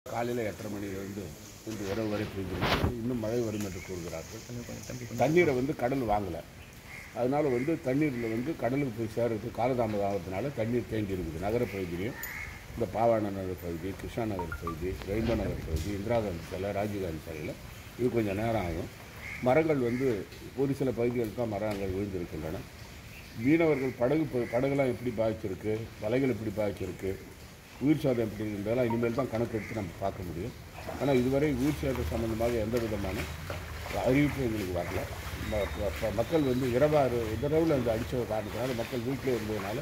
காலையில் எட்டரை மணியிலிருந்து இன்று இரவு வரை பெய்திருக்கிறது இன்னும் மழை வரும் என்று கூறுகிறார்கள் தண்ணீரை வந்து கடல் வாங்கலை அதனால் வந்து தண்ணீரில் வந்து கடலுக்கு போய் சேர்றதுக்கு காலதாமதம் ஆகிறதுனால தண்ணீர் தேங்கி இருக்குது நகரப் பகுதியிலையும் இந்த பாவாண நகர் பகுதி கிருஷ்ணா நகர் பகுதி ரெயின்போ நகர் பகுதி இந்திரா காந்தி சாலை ராஜீவ்காந்தி சாலையில் இது கொஞ்சம் நேரம் ஆகும் மரங்கள் வந்து ஒரு சில பகுதிகளில் தான் மரங்கள் விழுந்திருக்கின்றன மீனவர்கள் படகு ப- படகுலாம் எப்படி பாதிச்சிருக்கு வலைகள் எப்படி பாதிச்சிருக்கு உயிர் சேதம் எப்படி இருந்ததெல்லாம் இனிமேல் தான் கணக்கு எடுத்து நம்ம பார்க்க முடியும் ஆனால் இதுவரை உயிர் சேதம் சம்பந்தமாக எந்த விதமான அறிவிப்பு எங்களுக்கு வரல ம- ப- ப- மக்கள் வந்து இரவாறு இரவில் அந்த அடித்த காரணத்தினால மக்கள் வீட்டில் இருந்ததுனால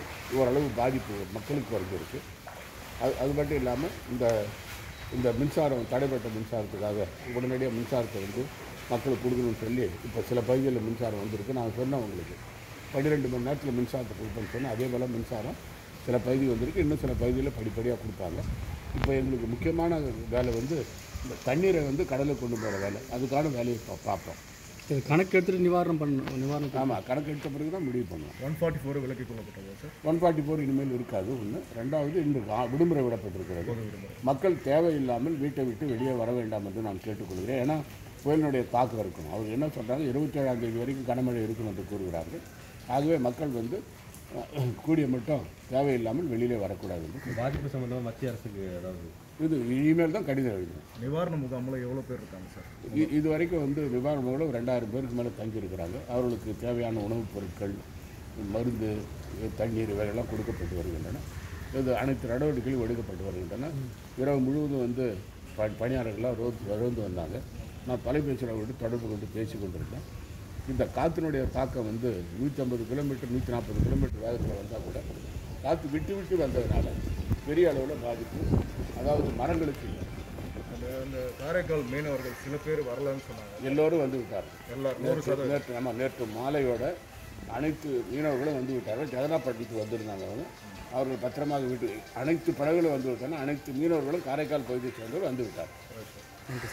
ஓரளவு பாதிப்பு மக்களுக்கு வருது அது அது மட்டும் இல்லாமல் இந்த இந்த மின்சாரம் தடைப்பட்ட மின்சாரத்துக்காக உடனடியாக மின்சாரத்தை வந்து மக்களுக்கு கொடுக்கணும்னு சொல்லி இப்போ சில பகுதிகளில் மின்சாரம் வந்திருக்கு நான் சொன்னேன் உங்களுக்கு பன்னிரெண்டு மணி நேரத்தில் மின்சாரத்தை கொடுப்பேன்னு சொன்னேன் அதே போல் மின்சாரம் சில பகுதி வந்திருக்கு இன்னும் சில பகுதியில் படிப்படியாக கொடுப்பாங்க இப்போ எங்களுக்கு முக்கியமான வேலை வந்து இந்த தண்ணீரை வந்து கடலுக்கு கொண்டு போகிற வேலை அதுக்கான வேலையை பா- பார்ப்போம் இது கணக்கு எடுத்துட்டு நிவாரணம் பண்ணணும் நிவாரணம் ஆமாம் கணக்கு எடுத்த பிறகு தான் முடிவு பண்ணுவோம் ஒன் ஃபார்ட்டி ஃபோர் விலக்கி கொள்ளப்பட்டதா சார் ஒன் ஃபார்ட்டி ஃபோர் இனிமேல் இருக்காது ஒன்று ரெண்டாவது இன்று வா- விடுமுறை விடப்பட்டிருக்கிறது மக்கள் தேவையில்லாமல் வீட்டை விட்டு வெளியே வர வேண்டாம் என்று நான் கேட்டுக்கொள்கிறேன் ஏன்னா புயலினுடைய தாக்கம் இருக்கும் அவர் என்ன சொல்கிறாங்க இருபத்தேழாம் தேதி வரைக்கும் கனமழை இருக்கும் என்று கூறுகிறார்கள் ஆகவே மக்கள் வந்து அஹ், கூடிய மட்டும் தேவையில்லாமல் வெளியிலே வரக்கூடாது என்று பாதிப்பு சம்பந்தமாக மத்திய அரசுக்கு ஏதாவது இது இனிமேல் தான் கடிதம் எழுதணும் நிவாரண முகாமில் எவ்வளோ பேர் இருக்காங்க சார் இ- இது வரைக்கும் வந்து நிவாரணங்களும் ரெண்டாயிரம் பேருக்கு மேலே தங்கியிருக்கிறாங்க அவர்களுக்கு தேவையான உணவுப் பொருட்கள் மருந்து தண்ணீர் இவையெல்லாம் கொடுக்கப்பட்டு வருகின்றன இது அனைத்து நடவடிக்கைகளும் எடுக்கப்பட்டு வருகின்றன இரவு முழுவதும் வந்து ப பணியாளர்கள்லாம் ரோந்து ரோந்து வந்தாங்க நான் தொலைபேசியில் அவர்கிட்ட தொடர்பு கொண்டு பேசி கொண்டிருந்தேன் இந்த காற்றினுடைய தாக்கம் வந்து நூற்றி ஐம்பது கிலோமீட்டர் நூற்றி நாற்பது கிலோமீட்டர் வேகத்தில் வந்தால் கூட காற்று விட்டு விட்டு வந்ததுனால பெரிய அளவில் பாதிப்பு அதாவது மரங்களுக்கு இல்லை அந்த அந்த காரைக்கால் மீனவர்கள் சில பேர் வரலன்னு சொன்னாங்க எல்லோரும் வந்து விட்டார்கள் எல்லாரும் நூறு நேற்று நேற்று ஆமாம் நேற்று மாலையோட அனைத்து மீனவர்களும் வந்து விட்டார்கள் ஜெகதாப்பட்டினத்துக்கு வந்திருந்தாங்க அவங்க அவர்கள் பத்திரமாக வீட்டு அனைத்து படகுகளும் வந்து விட்டாங்க அனைத்து மீனவர்களும் காரைக்கால் பகுதியை சேர்ந்தவர் வந்து விட்டார்